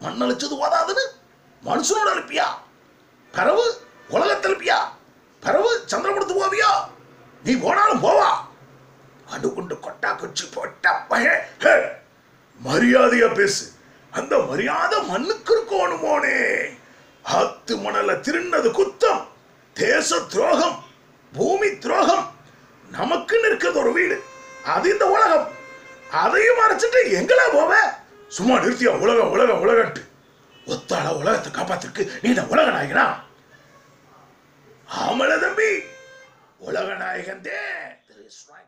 மண் அழிச்சது ஓதாதுன்னு மனுஷனோட அனுப்பியா பிறவு உலகத்தில் அனுப்பியா பிறவு சந்திரபுரத்து போவியா நீ போனாலும் போவா அணுகுண்டு கொட்டா குச்சி போட்டா பய ஹே, மரியாதையா பேசு அந்த மரியாதை மண்ணுக்கு இருக்கணுமோனே ஆத்து மணல திருநது குத்தம் தேச துரோகம் பூமி துரோகம் நமக்குன்னு இருக்கிறது ஒரு வீடு அது இந்த உலகம் அதையும் மறைச்சிட்டு எங்களா போவ சும்மா நிறுத்தியா உலகம் உலகம் உலகன்ட்டு ஒத்தாள உலகத்தை காப்பாத்திருக்கு நீ இந்த உலக நாயகனா ஆமல தம்பி உலக நாயகன் தே